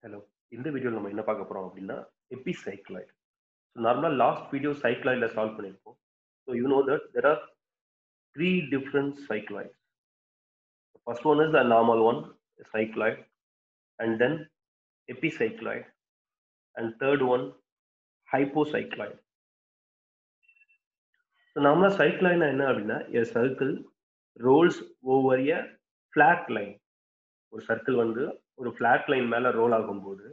Hello இந்த வீடியோவில் நம்ம என்ன பார்க்க போகிறோம் அப்படின்னா எபிசைக்ளாய்டு ஸோ நார்மலாக லாஸ்ட் வீடியோ சைக்ளாய்டில் சால்வ் பண்ணியிருப்போம் so you know that there are three different cycloids first one is the normal one cycloid and then epicycloid and third one hypocycloid so நார்மலாக சைக்ளாய்னா என்ன அப்படின்னா a circle rolls over a flat line ஒரு circle வந்து ஒரு flat line மேலே role ஆகும்போது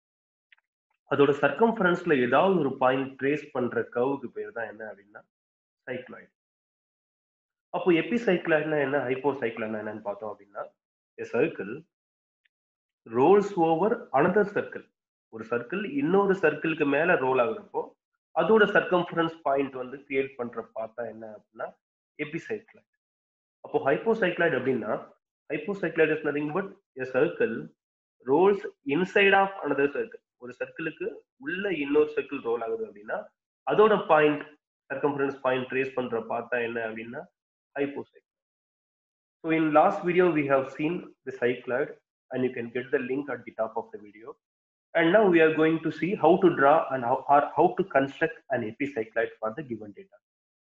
அதோட சர்க்கம்ஃபரன்ஸ்ல ஏதாவது ஒரு பாயிண்ட் ட்ரேஸ் பண்ற கவுக்கு பேர் தான் என்ன அப்படின்னா சைக்ளாய்டு அப்போ எபி சைக்ளாய்ட்னா என்ன ஹைப்போ சைக்ளாய்னா என்னன்னு பார்த்தோம் அப்படின்னா a circle rolls over another circle ஒரு சர்க்கிள் இன்னொரு சர்க்கிளுக்கு மேல ரோல் ஆகுறப்போ அதோட சர்க்கம்ஃபரன்ஸ் பாயிண்ட் வந்து கிரியேட் பண்ற பார்த்தா என்ன அப்படின்னா எபிசைக்ளைட் அப்போ ஹைப்போசைக்ளைட் அப்படின்னா hypocycloid is nothing but a circle rolls inside of another circle ஒரு சர்க்கிளுக்கு உள்ள இன்னொரு சர்க்கிள் ரோல் ஆகுது அப்படின்னா அதோட பாயிண்ட் சர்க்கம்ஃபரன்ஸ் பாயிண்ட் ட்ரேஸ் பண்ற பார்த்தா என்ன அப்படின்னா hypocycloid. So in last video we have seen the cycloid and you can get the link at the top of the video. And now we are going to see how to draw and how, or how to construct an epicycloid for the given data.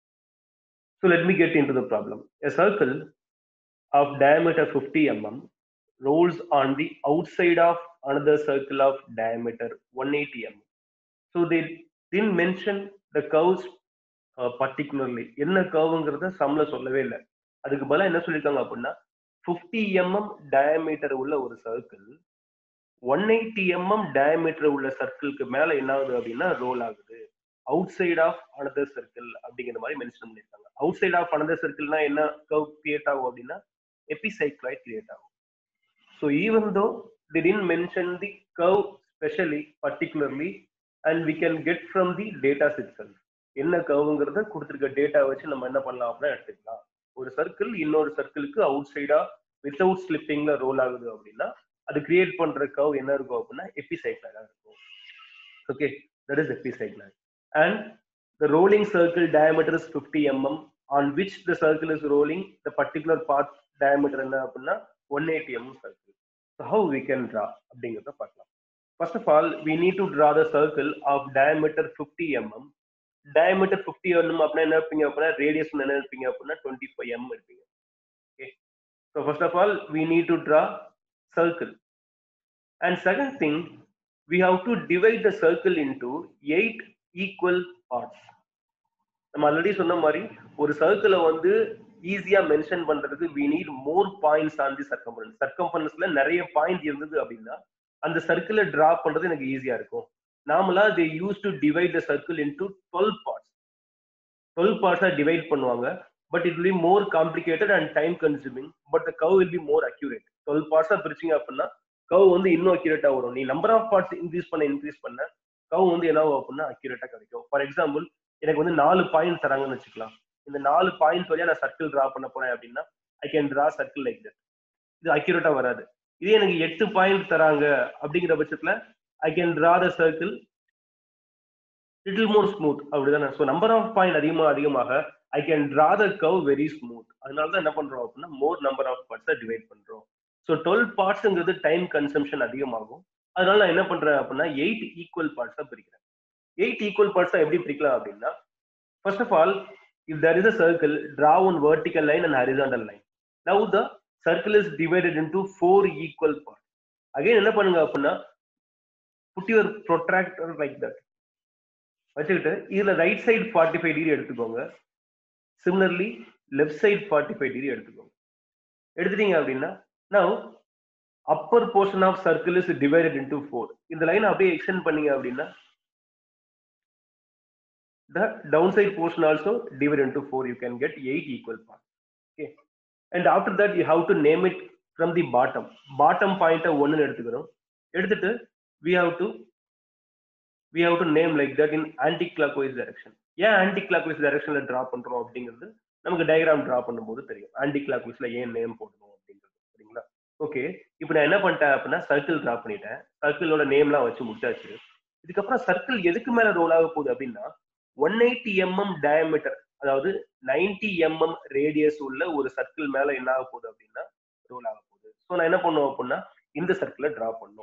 So let me get into the problem. A circle of diameter 50 mm rolls on the outside of another circle of diameter 180 mm. So they didn't mention the curves particularly என்ன கர்வுங்கிறத சம்ல சொல்லவே இல்லை அதுக்கு பதிலாக என்ன சொல்லியிருக்காங்க அப்படின்னா fifty MM diameter உள்ள ஒரு circle one eighty MM diameter உள்ள சர்க்கிளுக்கு மேல என்ன ஆகுது அப்படின்னா ரோல் ஆகுது outside of another circle அப்படிங்கிற மாதிரி மென்ஷன் பண்ணியிருக்காங்க அவுட் சைட் ஆஃப் அனதர் சர்க்கிள்னா என்ன கர்வ் கிரியேட் ஆகும் அப்படின்னா எபிசைக்ளாய்ட் கிரியேட் ஆகும் so even though the didn't mention the curve specially particularly and we can get from the datas itself என்ன கர்வுங்கிறத கொடுத்துருக்க டேட்டா வச்சு நம்ம என்ன பண்ணலாம் அப்படின்னா எடுத்துக்கலாம் ஒரு சர்க்கிள் இன்னொரு சர்க்கிளுக்கு அவுட் சைடா வித்தவுட் ஸ்லிப்பிங்ல ரோல் ஆகுது அப்படின்னா அது கிரியேட் பண்ற கர்வ் என்ன இருக்கும் அப்படின்னா எபிசைக்ளாக இருக்கும் okay that is epicycloid and the rolling circle diameter is fifty MM on which the circle is rolling the particular part diameter என்ன அப்படின்னா one eighty MM circle so how we can draw அப்படிங்கிறத பார்க்கலாம் first of all we need to draw the circle of diameter fifty MM diameter fifty வரணும் அப்படின்னா என்ன இருப்பீங்க அப்படின்னா radius என்ன இருப்பீங்க அப்படின்னா டுவெண்ட்டி ஃபைவ் எம் இருப்பீங்க okay so first of all we need to draw circle and second thing we have to divide the circle into eight equal parts நம்ம ஆல்ரெடி சொன்ன மாதிரி ஒரு சர்க்கிளை வந்து ஈஸியா மென்ஷன் பண்றதுக்கு we need more points on the circumference சர்க்கம்பரன்ஸ்ல நிறைய பாயிண்ட் இருந்தது அப்படின்னா அந்த சர்க்கிளை டிரா பண்றது எனக்கு ஈஸியா இருக்கும் நார்மலா they use to divide the circle into twelve parts twelve பார்ட்ஸா டிவைட் பண்ணுவாங்க but it will more complicated and time consuming but the curve will be more accurate twelve பார்ட்ஸா பிரிச்சிங்க அப்படின்னா கவ் வந்து இன்னும் அக்யூரேட்டா வரும் நீ நம்பர் ஆஃப் பார்ட்ஸ் இன்க்ரீஸ் பண்ண இன்க்ரீஸ் பண்ண கவ் வந்து என்ன அப்படின்னா அக்யூரேட்டா கிடைக்கும் ஃபார் எக்ஸாம்பிள் எனக்கு வந்து நாலு பாயிண்ட் தராங்கன்னு வச்சுக்கலாம் இந்த நாலு பாயிண்ட் வழியா நான் சர்க்கிள் டிரா பண்ண போறேன் அப்படின்னா I can draw circle like that இது அக்யூரேட்டா வராது இதே எனக்கு எட்டு பாயிண்ட் தராங்க அப்படிங்கிற பட்சத்துல I can draw the circle little more smooth அப்படிதானே ஸோ நம்பர் ஆஃப் பாயிண்ட் அதிகமாக அதிகமாக I can draw the curve very smooth அதனால தான் என்ன பண்றோம் அப்படின்னா மோர் நம்பர் ஆஃப் பார்ட்ஸை டிவைட் பண்றோம் ஸோ டுவெல் பார்ட்ஸுங்கிறது டைம் கன்சம்ஷன் அதிகமாகும் அதனால நான் என்ன பண்றேன் அப்படின்னா எயிட் ஈக்குவல் பார்ட்ஸா பிரிக்கிறேன் எயிட் ஈக்குவல் பார்ட்ஸா எப்படி பிரிக்கலாம் அப்படின்னா first of all if there is a circle draw one vertical line and horizontal line now the circle is divided into four equal part again என்ன பண்ணுங்க அப்படின்னா put your protractor like that வச்சுக்கிட்டு இதுல right side forty five degree எடுத்துக்கோங்க similarly left side forty five degree எடுத்துக்கோங்க எடுத்துட்டீங்க அப்படின்னா now upper portion of circle is divided into four இந்த லைன் அப்படியே எக்ஸ்டெண்ட் பண்ணீங்க அப்படின்னா the downside portion also divided into 4 you can get 8 equal parts okay and after that you have to name it from the bottom bottom point ஒன்னு எடுத்துக்கிறோம் எடுத்துட்டு we have to we have to name like that in anti clockwise direction ஏன் anti clockwise டைரக்ஷன்ல டிரா பண்றோம் அப்படிங்கிறது நமக்கு diagram draw பண்ணும்போது தெரியும் ஆன்டி கிளாக்வைஸ்ல ஏன் நேம் போடணும் அப்படிங்கிறது சரிங்களா ஓகே இப்போ நான் என்ன பண்ணிட்டேன் அப்படின்னா சர்க்கிள் டிரா பண்ணிட்டேன் சர்க்கிளோட நேம்லாம் வச்சு முடிச்சாச்சு இதுக்கப்புறம் சர்க்கிள் எதுக்கு மேல ரோல் ஆக போகுது அப்படின்னா ஒன் எயிட்டி எம்எம் டயமீட்டர் அதாவது நைன்டி எம்எம் ரேடியஸ் உள்ள ஒரு சர்க்கிள் மேல என்ன ஆக போகுது அப்படின்னா ரோல் ஆக போகுது ஸோ நான் என்ன பண்ணுவோம் அப்படின்னா இந்த சர்க்கிளை டிரா பண்ணும்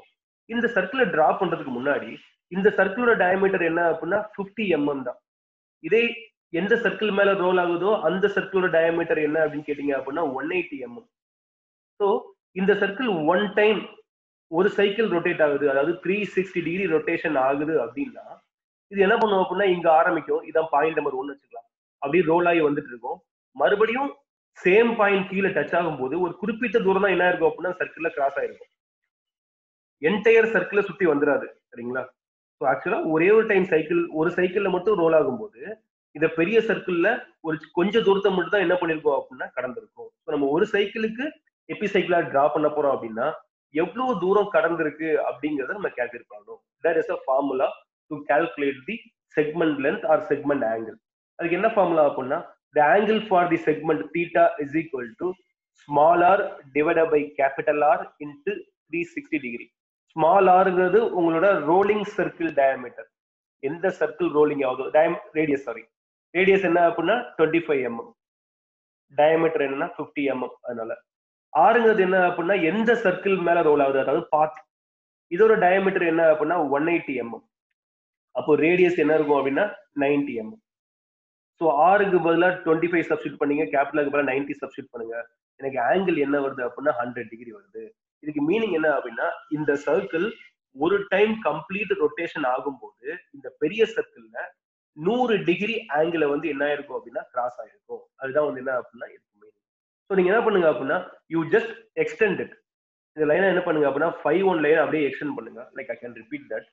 இந்த சர்க்கிளை டிரா பண்றதுக்கு முன்னாடி இந்த சர்க்கிளோட டயமீட்டர் என்ன அப்படின்னா 50 எம்எம் தான் இதே எந்த சர்க்கிள் மேல ரோல் ஆகுதோ அந்த சர்க்கிளோட டயமீட்டர் என்ன அப்படின்னு கேட்டீங்க அப்படின்னா ஒன் எயிட்டி எம்எம் ஸோ இந்த சர்க்கிள் ஒன் டைம் ஒரு சைக்கிள் ரொட்டேட் ஆகுது அதாவது த்ரீ சிக்ஸ்டி டிகிரி ரொட்டேஷன் ஆகுது அப்படின்னா இது என்ன பண்ணும் அப்படின்னா இங்க ஆரம்பிக்கும் இதான் பாயிண்ட் நம்பர் ஒன்னு வச்சுக்கலாம் அப்படியே ரோல் ஆகி வந்துட்டு இருக்கும் மறுபடியும் சேம் பாயிண்ட் கீழே டச் ஆகும்போது ஒரு குறிப்பிட்ட தூரம் தான் என்ன இருக்கும் அப்படின்னா சர்க்கிள்ல கிராஸ் ஆயிருக்கும் என்டையர் சர்க்கிளை சுத்தி வந்துடாது சரிங்களா ஸோ ஆக்சுவலா ஒரே ஒரு டைம் சைக்கிள் ஒரு சைக்கிள்ல மட்டும் ரோல் ஆகும்போது இந்த பெரிய சர்க்கிள்ல ஒரு கொஞ்ச தூரத்தை மட்டும் தான் என்ன பண்ணிருக்கோம் அப்படின்னா கடந்திருக்கும் ஸோ நம்ம ஒரு சைக்கிளுக்கு எப்பி சைக்கிளா டிரா பண்ண போறோம் அப்படின்னா எவ்வளவு தூரம் கடந்திருக்கு அப்படிங்கறத நம்ம கேல்குலேட் பண்ணணும் that is a formula to calculate the segment length or segment angle அதுக்கு என்ன ஃபார்முலா அப்படின்னா the angle for the segment theta is equal to small r divided by capital R into 360 degree. small rங்கிறது உங்களோட rolling circle diameter எந்த circle rolling ஆகுதோ diameter radius sorry radius என்ன அப்படின்னா twenty five MM diameter என்னன்னா fifty MM அதனால ஆறுங்கிறது என்ன அப்படின்னா எந்த சர்க்கிள் மேல ரோல் ஆகுது அதாவது பாத் இதோட டயமீட்டர் என்ன அப்படின்னா ஒன் எயிட்டி எம்எம் அப்போ ரேடியஸ் என்ன இருக்கும் அப்படின்னா நைன்டி எம்எம் ஸோ ஆறுக்கு பதிலாக டுவெண்ட்டி ஃபைவ் சப்ஸ்டியூட் பண்ணீங்க கேபிட்டலுக்கு பதிலாக நைன்டி சப்ஸ்டியூட் பண்ணுங்க எனக்கு ஆங்கிள் என்ன வருது அப்படின்னா ஹண்ட்ரட் டிகிரி வருது இதுக்கு மீனிங் என்ன அப்படின்னா இந்த சர்க்கிள் ஒரு டைம் கம்ப்ளீட் ரொட்டேஷன் ஆகும்போது இந்த பெரிய சர்க்கிள்ல நூறு டிகிரி ஆங்கிள வந்து என்ன ஆயிருக்கும் அப்படின்னா கிராஸ் ஆயிருக்கும் அதுதான் வந்து என்ன அப்படின்னா இதுக்கு மீனிங் ஸோ நீங்க என்ன பண்ணுங்க அப்படின்னா யூ ஜஸ்ட் எக்ஸ்டெண்ட் இட் இந்த லைனை என்ன பண்ணுங்க அப்படின்னா ஃபைவ் ஒன் லைன் அப்படியே எக்ஸ்டெண்ட் பண்ணுங்க like I can repeat that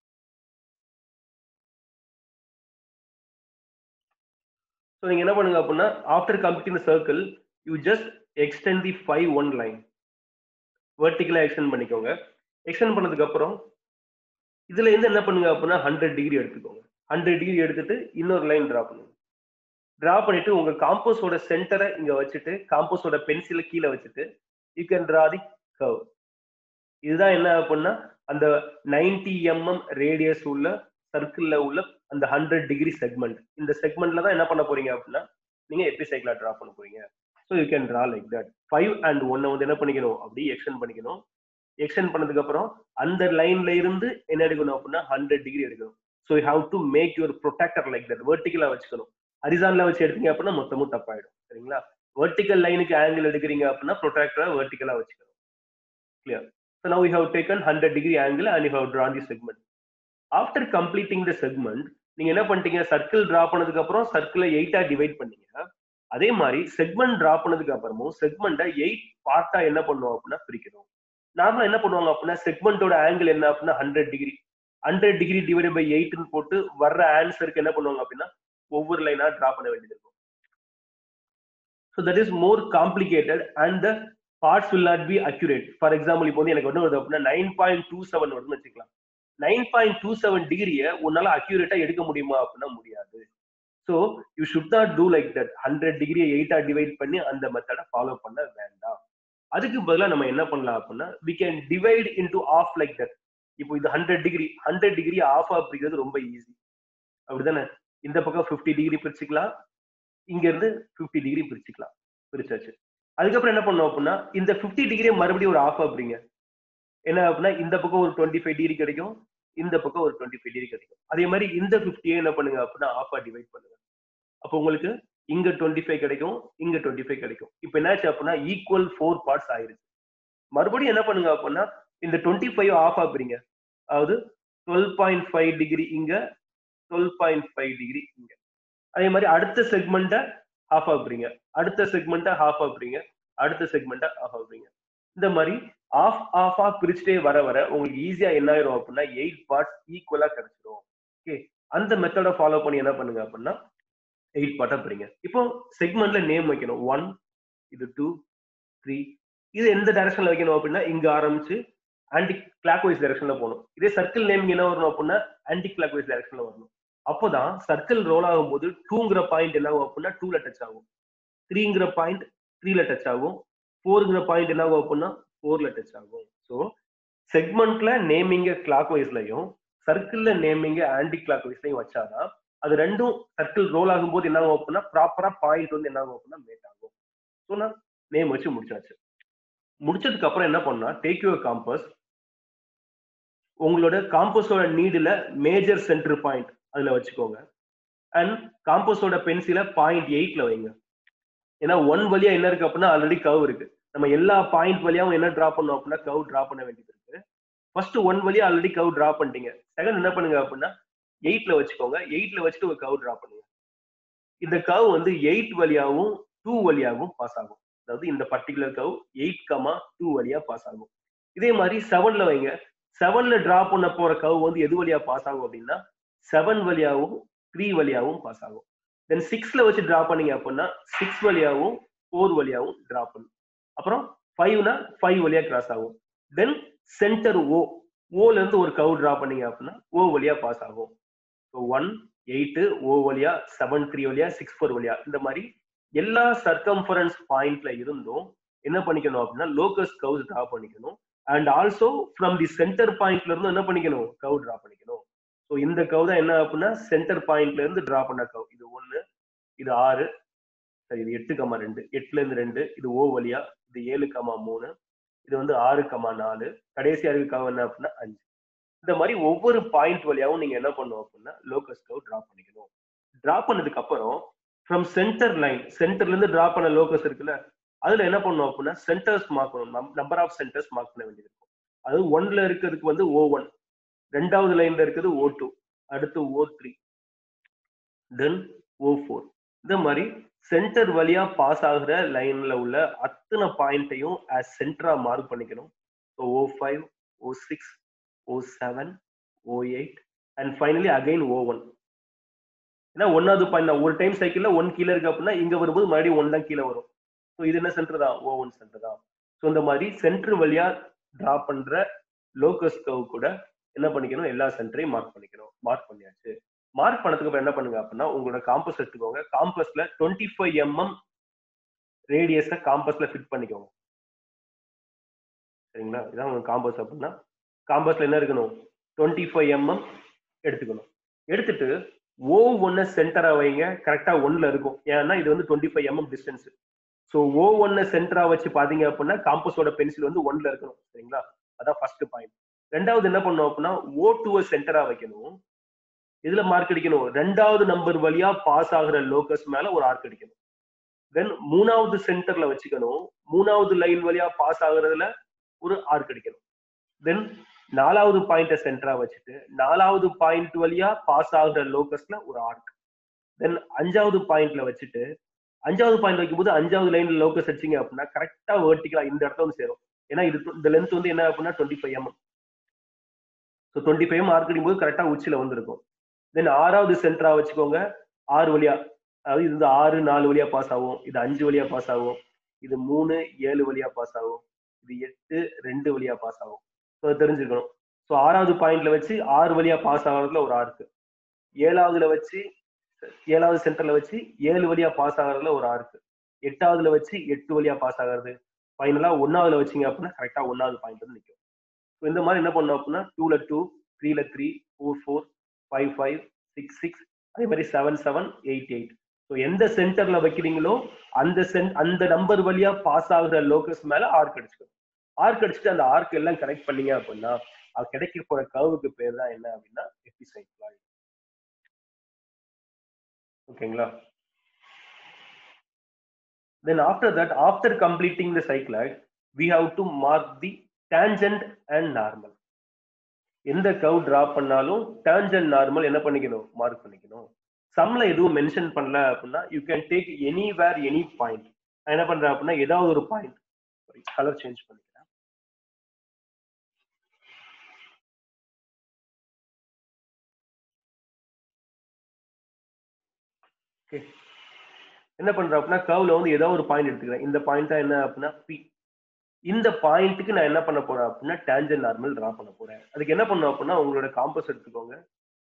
so நீங்க என்ன பண்ணுங்க அப்படின்னா after completing circle you just extend the five one line வெர்டிகலா எக்ஸ்டெண்ட் பண்ணிக்கோங்க எக்ஸ்டெண்ட் பண்ணதுக்கு அப்புறம் இதுல இருந்து என்ன பண்ணுங்க அப்படின்னா ஹண்ட்ரட் டிகிரி எடுத்துக்கோங்க ஹண்ட்ரட் டிகிரி எடுத்துட்டு இன்னொரு லைன் டிரா பண்ணுங்க டிரா பண்ணிட்டு உங்க காம்போஸோட சென்டரை இங்க வச்சுட்டு காம்போஸோட பென்சிலை கீழே வச்சுட்டு you can draw the curve இதுதான் என்ன அப்படின்னா அந்த நைன்டி எம்எம் ரேடியஸ் உள்ள சர்க்கிள்ல உள்ள அந்த ஹண்ட்ரட் டிகிரி செக்மெண்ட் இந்த செக்மெண்ட்ல தான் என்ன பண்ண போறீங்க அப்படின்னா நீங்க எப்பி சைக்கிளா டிரா பண்ண போறீங்க so you can draw like that five and ஒன்னை வந்து என்ன பண்ணிக்கணும் அப்படி எக்ஸ்டெண்ட் பண்ணிக்கணும் எக்ஸ்டெண்ட் பண்ணதுக்கு அப்புறம் அந்த லைன்ல இருந்து என்ன எடுக்கணும் அப்படின்னா ஹண்ட்ரட் டிகிரி எடுக்கணும் so you have to make your protractor like that வெர்டிகலா வச்சுக்கணும் ஹரிசான்ல வச்சு எடுத்தீங்க அப்படின்னா மொத்தமும் தப்பாயிடும் சரிங்களா வெர்டிக்கல் லைனுக்கு ஆங்கிள் எடுக்கிறீங்க அப்படின்னா ப்ரொடெக்டரா வெர்டிகலா வச்சுக்கணும் clear so now you have taken hundred degree angle and you have drawn the segment after completing the segment நீங்க என்ன பண்ணிட்டீங்க சர்க்கிள் டிரா பண்ணதுக்கு அப்புறம் சர்க்கிளை எயிட்டா டிவைட் பண்ணீங்க அதே மாதிரி செக்மெண்ட் டிரா பண்ணதுக்கு அப்புறமும் செக்மெண்ட்டை எயிட் பார்ட்டா என்ன பண்ணுவோம் அப்படின்னா பிரிக்கணும் நார்மலா என்ன பண்ணுவாங்க அப்படின்னா செக்மெண்டோட ஆங்கிள் என்ன அப்படின்னா hundred degree hundred degree divide by எயிட்னு போட்டு வர்ற ஆன்சருக்கு என்ன பண்ணுவாங்க அப்படின்னா ஒவ்வொரு லைனா டிரா பண்ண வேண்டியது இருக்கும் so that is more complicated and the parts will not be accurate for example இப்போ வந்து எனக்கு என்ன வருது அப்படின்னா நைன் பாயிண்ட் டூ செவன் வருதுன்னு வச்சுக்கலாம் நைன் பாயிண்ட் டூ செவன் டிகிரியை உன்னால அக்யூரேட்டா எடுக்க முடியுமா அப்படின்னா முடியாது so you should not do like that hundred டிகிரியை எயிட்டா டிவைட் பண்ணி அந்த மெத்தடை ஃபாலோ பண்ண வேண்டாம் அதுக்கு பதிலாக நம்ம என்ன பண்ணலாம் அப்படின்னா we can divide into half like that இப்போ இது hundred degree hundred degree half அப்படிங்கிறது ரொம்ப ஈஸி அப்படிதானே இந்த பக்கம் ஃபிஃப்டி டிகிரி பிரிச்சுக்கலாம் இங்க இருந்து ஃபிஃப்டி டிகிரி பிரிச்சுக்கலாம் பிரிச்சாச்சு அதுக்கப்புறம் என்ன பண்ணோம் அப்படின்னா இந்த ஃபிஃப்டி டிகிரியை மறுபடியும் ஒரு ஆஃப் அப்படிங்க என்ன அப்படின்னா இந்த பக்கம் ஒரு டுவெண்ட்டி ஃபைவ் டிகிரி கிடைக்கும் இந்த பக்கம் ஒரு டுவெண்ட்டி ஃபைவ் டிகிரி கிடைக்கும் அதே மாதிரி இந்த ஃபிஃப்டியே என்ன பண்ணுங்க அப்படின்னா ஆஃபா டிவைட் பண்ணுங்க அப்போ உங்களுக்கு இங்க டுவெண்ட்டி ஃபைவ் கிடைக்கும் இங்க டுவெண்ட்டி ஃபைவ் கிடைக்கும் இப்போ என்னாச்சு அப்படின்னா ஈக்குவல் ஃபோர் பார்ட்ஸ் ஆயிருச்சு மறுபடியும் என்ன பண்ணுங்க அப்படின்னா இந்த டுவெண்ட்டி ஃபைவ் ஆஃப் ஆப்பிடுங்க அதாவது டுவெல் பாயிண்ட் ஃபைவ் டிகிரி இங்க டுவெல் பாயிண்ட் ஃபைவ் டிகிரி இங்க அதே மாதிரி அடுத்த செக்மெண்ட்டை ஹாஃப் ஆகுறீங்க அடுத்த செக்மெண்ட்டை ஹாஃப் ஆகுறீங்க அடுத்த செக்மெண்ட்டை ஆஃப் ஆகுறீங்க இந்த மாதிரி ஆஃப் ஆஃபா பிரிச்சுட்டே வர வர உங்களுக்கு ஈஸியா என்ன ஆயிரும் அப்படின்னா எயிட் பார்ட்ஸ் ஈக்குவலா கிடைச்சிரும் ஓகே அந்த மெத்தடை ஃபாலோ பண்ணி என்ன பண்ணுங்க அப்படின்னா எயிட் பார்ட்டா பிரிங்க இப்போ செக்மெண்ட்ல நேம் வைக்கணும் ஒன் இது டூ த்ரீ இது எந்த டைரக்ஷன்ல வைக்கணும் அப்படின்னா இங்க ஆரம்பிச்சு ஆன்டி கிளாக் வைஸ் டைரக்ஷன்ல போகணும் இதே சர்க்கிள் நேம் என்ன வரணும் அப்படின்னா ஆன்டி கிளாக் வைஸ் டைரக்ஷன்ல வரணும் அப்போதான் சர்க்கிள் ரோல் ஆகும்போது டூங்கிற பாயிண்ட் என்ன ஆகும் அப்படின்னா டூல டச் ஆகும் த்ரீங்கிற பாயிண்ட் த்ரீல டச் ஆகும் ஃபோருங்கிற பாயிண்ட் என்ன ஆகும் அப்படின்னா ஃபோர்ல டச் ஆகும் ஸோ செக்மெண்ட்ல நேமிங்க கிளாக் வைஸ்லையும் சர்க்கிள்ல நேமிங்க ஆன்டி கிளாக் வைஸ்லையும் வச்சாதான் அது ரெண்டும் சர்க்கிள் ரோல் ஆகும்போது என்ன ஆகும் அப்படின்னா ப்ராப்பரா பாயிண்ட் வந்து என்ன ஆகும் அப்படின்னா மேட் ஆகும் ஸோ நான் நேம் வச்சு முடிச்சாச்சு முடிச்சதுக்கு அப்புறம் என்ன பண்ணா டேக் யுவர் காம்பஸ் உங்களோட காம்பஸோட நீடுல மேஜர் சென்டர் பாயிண்ட் அதுல வச்சுக்கோங்க அண்ட் காம்பஸோட பென்சில பாயிண்ட் எயிட்ல வைங்க ஏன்னா ஒன் வழியா என்ன இருக்கு அப்படின்னா ஆல்ரெடி கவ் இருக்கு நம்ம எல்லா பாயிண்ட் வழியாவும் என்ன டிரா பண்ணோம் அப்படின்னா கவ் டிரா பண்ண வேண்டியது இருக்கு ஃபர்ஸ்ட் ஒன் வழியா ஆல்ரெடி கவ் டிரா பண்ணிட்டீங்க செகண்ட் என்ன பண்ணுங்க அப்படின்னா எயிட்ல வச்சுக்கோங்க எயிட்ல வச்சுட்டு ஒரு கவ் டிரா பண்ணுங்க இந்த கவ் வந்து எயிட் வழியாவும் டூ வழியாகவும் பாஸ் ஆகும் அதாவது இந்த particular curve eight comma two வழியா பாஸ் ஆகும் இதே மாதிரி செவன்ல வைங்க செவன்ல டிரா பண்ண போற கவ் வந்து எது வழியா பாஸ் ஆகும் அப்படின்னா செவன் வழியாவும் த்ரீ வழியாவும் பாஸ் ஆகும் தென் சிக்ஸ்ல வச்சு டிரா பண்ணீங்க அப்படின்னா சிக்ஸ் வழியாவும் ஃபோர் வழியாவும் டிரா பண்ணும் அப்புறம் ஃபைவ்னா ஃபைவ் வழியா கிராஸ் ஆகும் தென் சென்டர் ஓ ஓல இருந்து ஒரு கவ் டிரா பண்ணீங்க அப்படின்னா ஓ வழியா பாஸ் ஆகும் ஸோ ஒன் எயிட்டு ஓ வழியா செவன் த்ரீ வழியா சிக்ஸ் ஃபோர் வழியா இந்த மாதிரி எல்லா சர்க்கம்ஃபரன்ஸ் பாயிண்ட்ல இருந்தும் என்ன பண்ணிக்கணும் அப்படின்னா லோக்கஸ் கவுஸ் டிரா பண்ணிக்கணும் and also from the center பாயிண்ட்ல இருந்து என்ன பண்ணிக்கணும் கவ் டிரா பண்ணிக்கணும் ஸோ இந்த கவ் தான் என்ன அப்படின்னா சென்டர் பாயிண்ட்ல இருந்து டிரா பண்ண கவ் இது ஒன்னு இது ஆறு சரி இது எட்டு கமா ரெண்டு எட்டுல இருந்து ரெண்டு இது ஓ வழியா இது ஏழு கமா மூணு இது வந்து ஆறு கமா நாலு கடைசியா இருக்க கவ் என்ன அப்படின்னா அஞ்சு இந்த மாதிரி ஒவ்வொரு பாயிண்ட் வழியாவும் நீங்க என்ன பண்ணுவோம் அப்படின்னா லோக்கஸ் கவ் டிரா பண்ணிக்கணும் டிரா பண்ணதுக்கு அப்புறம் ஃப்ரம் சென்டர் லைன் சென்டர்ல இருந்து டிரா பண்ண லோக்கஸ் இருக்குல்ல அதுல என்ன பண்ணுவோம் அப்படின்னா சென்டர்ஸ் மார்க்கணும் நம்பர் ஆஃப் சென்டர்ஸ் மார்க் பண்ண வேண்டியது இருக்கும் அது ஒன்ல இருக்கிறதுக்கு வந்து ஓ ஒன் ரெண்டாவது லைன்ல இருக்குது ஓ டூ அடுத்து ஓ த்ரீ தென் ஓ ஃபோர் இந்த மாதிரி சென்டர் வழியா பாஸ் ஆகுற லைன்ல உள்ள அத்தனை பாயிண்ட்டையும் ஆஸ் சென்டரா மார்க் பண்ணிக்கணும் so O five O six O seven O eight and finally again O one ஏன்னா ஒன்னாவது பாயிண்ட் ஒரு டைம் சைக்கிள்ல ஒன் கீழே இருக்கு அப்படின்னா இங்க வரும்போது மறுபடியும் ஒன் தான் கீழே வரும் ஸோ இது என்ன சென்டர் தான் ஓ ஒன் சென்டர் தான் ஸோ இந்த மாதிரி சென்டர் வழியா டிரா பண்ற லோக்கஸ் கவ் கூட என்ன பண்ணிக்கணும் எல்லா சென்டரையும் மார்க் பண்ணிக்கணும் மார்க் பண்ணியாச்சு மார்க் பண்ணதுக்கு அப்புறம் என்ன பண்ணுங்க அப்படின்னா உங்களோட காம்பஸ் எடுத்துக்கோங்க காம்பஸ்ல டுவெண்ட்டி ஃபைவ் எம்எம் ரேடியஸை காம்பஸ்ல ஃபிட் பண்ணிக்கோங்க சரிங்களா இதான் உங்க காம்பஸ் அப்படின்னா காம்பஸ்ல என்ன இருக்கணும் டுவெண்ட்டி ஃபைவ் எம்எம் எடுத்துக்கணும் எடுத்துட்டு ஓ ஒன்னு சென்டரா வைங்க கரெக்டா ஒன்ல இருக்கும் ஏன்னா இது வந்து twenty five MM distance so O ஒன்னு சென்டரா வச்சு பாத்தீங்க அப்படின்னா காம்பஸோட பென்சில் வந்து ஒன்ல இருக்கணும் சரிங்களா அதான் ஃபர்ஸ்ட் பாயிண்ட் ரெண்டாவது என்ன பண்ணோம் அப்படின்னா ஓ டூவை சென்டரா வைக்கணும் இதுல மார்க் அடிக்கணும் ரெண்டாவது நம்பர் வழியா பாஸ் ஆகுற லோக்கஸ் மேல ஒரு ஆர்க் அடிக்கணும் தென் மூணாவது சென்டர்ல வச்சுக்கணும் மூணாவது லைன் வழியா பாஸ் ஆகுறதுல ஒரு ஆர்க் அடிக்கணும் தென் நாலாவது பாயிண்ட சென்டரா வச்சுட்டு நாலாவது பாயிண்ட் வழியா பாஸ் ஆகுற லோக்கஸ்ல ஒரு ஆர்க் தென் அஞ்சாவது பாயிண்ட்ல வச்சுட்டு அஞ்சாவது பாயிண்ட் வைக்கும்போது அஞ்சாவது லைன்ல லோக்கஸ் அடிச்சிங்க அப்படின்னா கரெக்டா வேர்ட்டிக்கலா இந்த இடத்துல வந்து சேரும் ஏன்னா இது இந்த லென்த் வந்து என்ன அப்படின்னா twenty five MM so twenty five mark அடிக்கும்போது கரெக்டா உச்சில வந்திருக்கும் தென் ஆறாவது சென்டரா வச்சுக்கோங்க ஆறு வழியா அதாவது இது வந்து ஆறு நாலு வழியா பாஸ் ஆகும் இது அஞ்சு வழியா பாஸ் ஆகும் இது மூணு ஏழு வழியா பாஸ் ஆகும் இது எட்டு ரெண்டு வழியா பாஸ் ஆகும் ஸோ தெரிஞ்சுக்கணும் ஸோ ஆறாவது பாயிண்ட்ல வச்சு ஆறு வழியா பாஸ் ஆகிறதுல ஒரு ஆர்க்கு ஏழாவதுல வச்சு ஏழாவது சென்டர்ல வச்சு ஏழு வழியா பாஸ் ஆகிறதுல ஒரு ஆர்க்கு எட்டாவதுல வச்சு எட்டு வழியா பாஸ் ஆகிறது ஃபைனலா ஒன்னாவதுல வச்சீங்க அப்படின்னா கரெக்டா ஒன்னாவது பாயிண்ட் வந்து நிற்கும் ஸோ இந்த மாதிரி என்ன பண்ணோம் அப்படின்னா டூல டூ த்ரீல three four four five five six six அதே மாதிரி seven seven eight eight so எந்த சென்டர்ல வைக்கிறீங்களோ அந்த சென் அந்த நம்பர் வழியா பாஸ் ஆகுற லோக்கஸ் மேல ஆர்க் அடிச்சுக்கணும் ஆர்க் அடிச்சுட்டு அந்த ஆர்க் எல்லாம் கனெக்ட் பண்ணீங்க அப்படின்னா அது கிடைக்க போற கர்வுக்கு பேர் தான் என்ன அப்படின்னா எபிசைக்ளாய்டு ஓகேங்களா then after that after completing the cycloid we have to mark the tangent and normal எந்த கவ் டிரா பண்ணாலும் டேஞ்சன்ட் நார்மல் என்ன பண்ணிக்கணும் மார்க் பண்ணிக்கணும் சம்ல எதுவும் மென்ஷன் பண்ணல அப்படின்னா you can take anywhere any point நான் என்ன பண்றேன் அப்படின்னா ஏதாவது ஒரு பாயிண்ட் கலர் சேஞ்ச் பண்ணிக்கிறேன் ஓகே என்ன பண்றேன் அப்படின்னா கர்வ்ல வந்து ஏதோ ஒரு பாயிண்ட் எடுத்துக்கிறேன் இந்த பாயிண்ட் தான் என்ன அப்படின்னா பி இந்த பாயிண்ட்டுக்கு நான் என்ன பண்ண போறேன் அப்படின்னா டேஞ்சன் நார்மல் டிரா பண்ண போறேன் அதுக்கு என்ன பண்ணும் அப்படின்னா உங்களோட காம்பஸ் எடுத்துக்கோங்க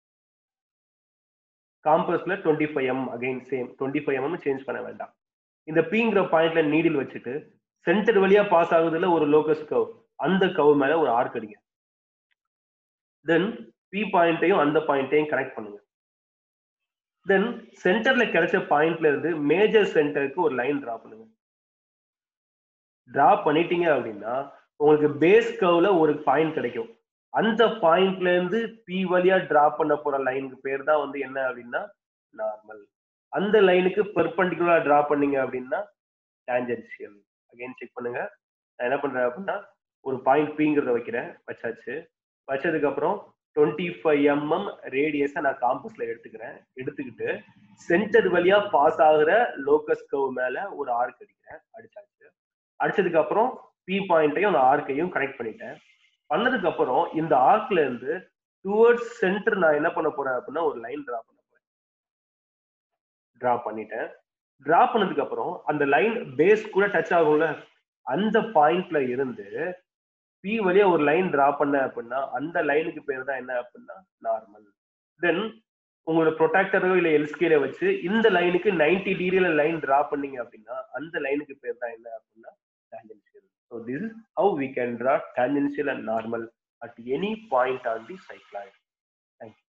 காம்பஸ்ல twenty five M again same twenty five M change பண்ண வேண்டாம் இந்த பிங்கிற பாயிண்ட்ல நீடில் வச்சுட்டு சென்டர் வழியா பாஸ் ஆகுதுல ஒரு லோகஸ் கவ் அந்த கவ் மேல ஒரு ஆர்க் அடிங்க தென் பி பாயிண்ட்டையும் அந்த பாயிண்ட்டையும் கனெக்ட் பண்ணுங்க தென் சென்டர்ல கிடைச்ச பாயிண்ட்ல இருந்து மேஜர் சென்டருக்கு ஒரு லைன் டிரா பண்ணுங்க டிரா பண்ணிட்டீங்க அப்படின்னா உங்களுக்கு பேஸ் கர்வ்ல ஒரு பாயிண்ட் கிடைக்கும் அந்த பாயிண்ட்ல இருந்து பி வழியா டிரா பண்ண போற லைனுக்கு பேர் தான் வந்து என்ன அப்படின்னா நார்மல் அந்த லைனுக்கு பெர்பெண்டிகுலரா டிரா பண்ணீங்க அப்படின்னா டான்ஜென்ஷியல் அகைன் செக் பண்ணுங்க நான் என்ன பண்றேன் அப்படின்னா ஒரு பாயிண்ட் பிங்கிறத வைக்கிறேன் வச்சாச்சு வச்சதுக்கு அப்புறம் டுவெண்ட்டி ஃபைவ் எம்எம் ரேடியஸை நான் காம்பஸ்ல எடுத்துக்கிறேன் எடுத்துக்கிட்டு சென்டர் வழியா பாஸ் ஆகுற லோக்கஸ் கவ் மேல ஒரு ஆர்க் அடிக்கிறேன் அடிச்சாச்சு அடிச்சதுக்கு அப்புறம் பி பாயிண்ட்டையும் அந்த ஆர்க்கையும் கனெக்ட் பண்ணிட்டேன் பண்ணதுக்கு அப்புறம் இந்த ஆர்க்ல இருந்து டுவர்ட்ஸ் சென்டர் நான் என்ன பண்ண போறேன் அப்படின்னா ஒரு லைன் டிரா பண்ண போறேன் டிரா பண்ணிட்டேன் டிரா பண்ணதுக்கு அப்புறம் அந்த லைன் பேஸ் கூட டச் ஆகும்ல அந்த பாயிண்ட்ல இருந்து பி வழியா ஒரு லைன் டிரா பண்ண அப்படின்னா அந்த லைனுக்கு பேர் தான் என்ன அப்படின்னா நார்மல் தென் உங்களோட ப்ரொடாக்டரோ இல்ல எல்ஸ்கேல வச்சு இந்த லைனுக்கு 90 டிகிரில லைன் டிரா பண்ணீங்க அப்படின்னா அந்த லைனுக்கு பேர் தான் என்ன அப்படின்னா tangential so this is how we can draw tangential and normal at any point on the cycloid thank you